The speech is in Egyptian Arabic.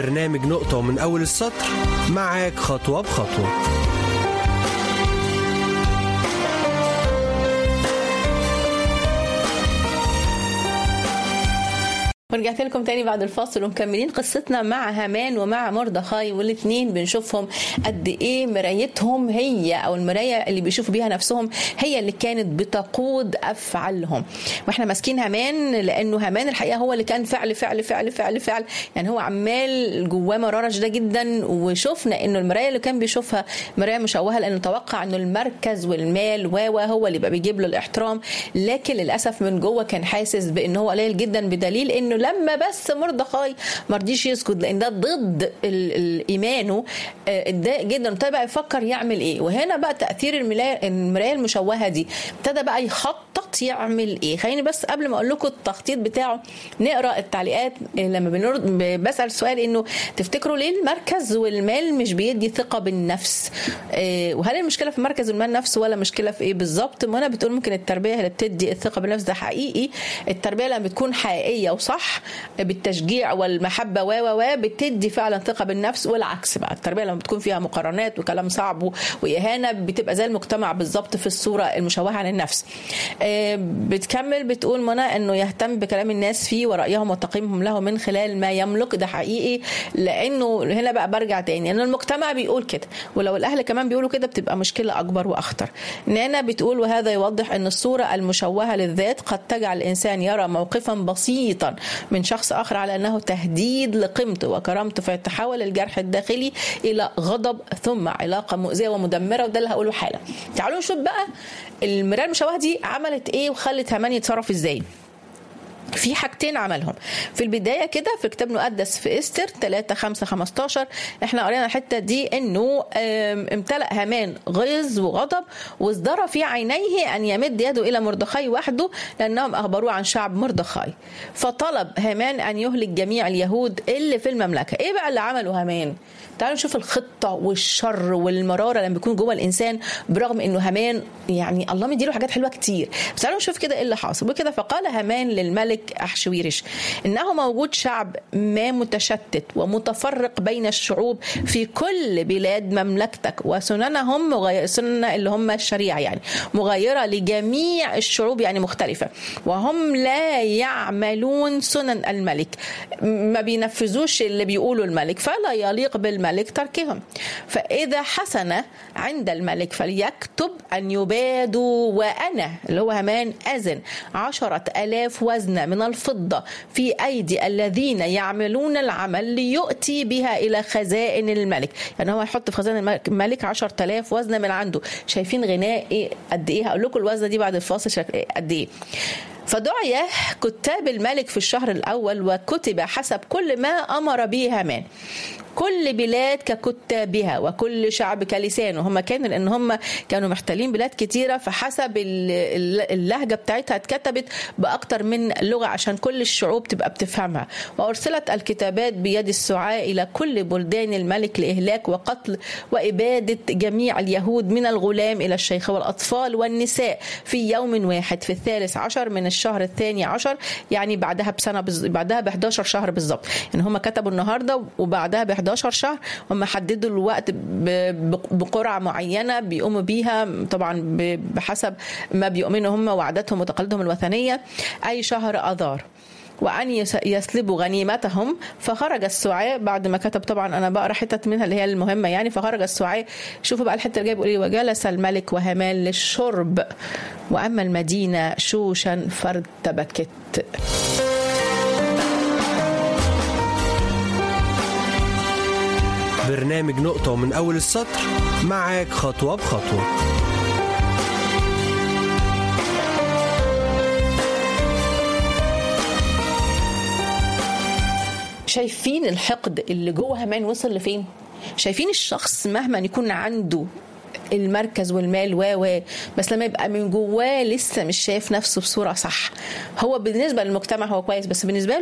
برنامج نقطة ومن أول السطر معاك خطوة بخطوة ورجعت لكم تاني بعد الفاصل ومكملين قصتنا مع هامان ومع مردخاي والاثنين بنشوفهم قد ايه مرايتهم هي او المرايه اللي بيشوفوا بيها نفسهم هي اللي كانت بتقود افعالهم واحنا ماسكين هامان لانه هامان الحقيقه هو اللي كان فعل فعل فعل فعل فعل يعني هو عمال جواه مراره شديده جدا وشفنا انه المرايه اللي كان بيشوفها مرايه مشوهه لانه توقع انه المركز والمال و هو اللي بقى بيجيب له الاحترام لكن للاسف من جوه كان حاسس بان هو قليل جدا بدليل انه لما بس مردخاي ما رضيش يسكت لان ده ضد ال- ال- ايمانه آه، اتضايق جدا ابتدى بقى يفكر يعمل ايه وهنا بقى تاثير الملاية- المرايه المشوهه دي ابتدى بقى يخطط يعمل ايه خليني بس قبل ما اقول لكم التخطيط بتاعه نقرا التعليقات آه، لما بنرد ب- بسال سؤال انه تفتكروا ليه المركز والمال مش بيدي ثقه بالنفس آه، وهل المشكله في المركز والمال نفسه ولا مشكله في ايه بالظبط منى بتقول ممكن التربيه هي اللي بتدي الثقه بالنفس ده حقيقي التربيه لما بتكون حقيقيه وصح بالتشجيع والمحبه و و و بتدي فعلا ثقه بالنفس والعكس بقى التربيه لما بتكون فيها مقارنات وكلام صعب و- واهانه بتبقى زي المجتمع بالظبط في الصوره المشوهه عن النفس آه، بتكمل بتقول منى انه يهتم بكلام الناس فيه ورايهم وتقييمهم له من خلال ما يملك ده حقيقي لانه هنا بقى برجع تاني ان المجتمع بيقول كده ولو الاهل كمان بيقولوا كده بتبقى مشكله اكبر واخطر نانا بتقول وهذا يوضح ان الصوره المشوهه للذات قد تجعل الانسان يرى موقفا بسيطا من شخص اخر على انه تهديد لقيمته وكرامته فيتحول الجرح الداخلي الى غضب ثم علاقه مؤذيه ومدمره وده اللي هقوله حالا تعالوا نشوف بقى المرايه المشوهه دي عملت ايه وخلت هامان يتصرف ازاي في حاجتين عملهم في البدايه كده في كتاب مقدس في استر 3 5 15 احنا قرينا الحته دي انه آم، امتلأ هامان غيظ وغضب وازدرى في عينيه ان يمد يده الى مردخاي وحده لانهم اخبروه عن شعب مردخاي فطلب هامان ان يهلك جميع اليهود اللي في المملكه ايه بقى اللي عمله هامان تعالوا نشوف الخطه والشر والمراره لما بيكون جوه الانسان برغم انه هامان يعني الله مديله حاجات حلوه كتير بس تعالوا نشوف كده ايه اللي حاصل وكده فقال هامان للملك احشويرش انه موجود شعب ما متشتت ومتفرق بين الشعوب في كل بلاد مملكتك وسننهم مغير سنن اللي هم الشريعه يعني مغايره لجميع الشعوب يعني مختلفه وهم لا يعملون سنن الملك ما بينفذوش اللي بيقوله الملك فلا يليق بالملك تركهم فإذا حسن عند الملك فليكتب أن يبادوا وأنا اللي هو همان أذن عشرة ألاف وزنة من الفضة في أيدي الذين يعملون العمل ليؤتي بها إلى خزائن الملك يعني هو يحط في خزائن الملك- الملك عشرة ألاف وزنة من عنده شايفين غناء إيه قد إيه هقول لكم الوزنة دي بعد الفاصل شكل إيه قد إيه فدعي كتاب الملك في الشهر الأول وكتب حسب كل ما أمر به هامان كل بلاد ككتابها وكل شعب كلسانه هم كانوا لان هم كانوا محتلين بلاد كتيره فحسب ال- ال- اللهجه بتاعتها اتكتبت باكتر من لغه عشان كل الشعوب تبقى بتفهمها وارسلت الكتابات بيد السعاة الى كل بلدان الملك لاهلاك وقتل واباده جميع اليهود من الغلام الى الشيخ والاطفال والنساء في يوم واحد في الثالث عشر من الشهر الثاني عشر يعني بعدها بسنه بز... بعدها ب 11 شهر بالظبط يعني هم كتبوا النهارده وبعدها ب 11 شهر هم حددوا الوقت ب... ب... بقرعه معينه بيقوموا بيها طبعا ب... بحسب ما بيؤمنوا هم وعاداتهم وتقاليدهم الوثنيه اي شهر اذار وأن يس- يسلبوا غنيمتهم فخرج السعاء بعد ما كتب طبعا أنا بقرا حتت منها اللي هي المهمة يعني فخرج السعاء شوفوا بقى الحتة اللي جايه بيقول إيه وجلس الملك وهامان للشرب وأما المدينة شوشا فارتبكت برنامج نقطة ومن أول السطر معاك خطوة بخطوة شايفين الحقد اللي جوه هامان وصل لفين شايفين الشخص مهما يكون عنده المركز والمال و و بس لما يبقى من جواه لسه مش شايف نفسه بصوره صح هو بالنسبه للمجتمع هو كويس بس بالنسبه له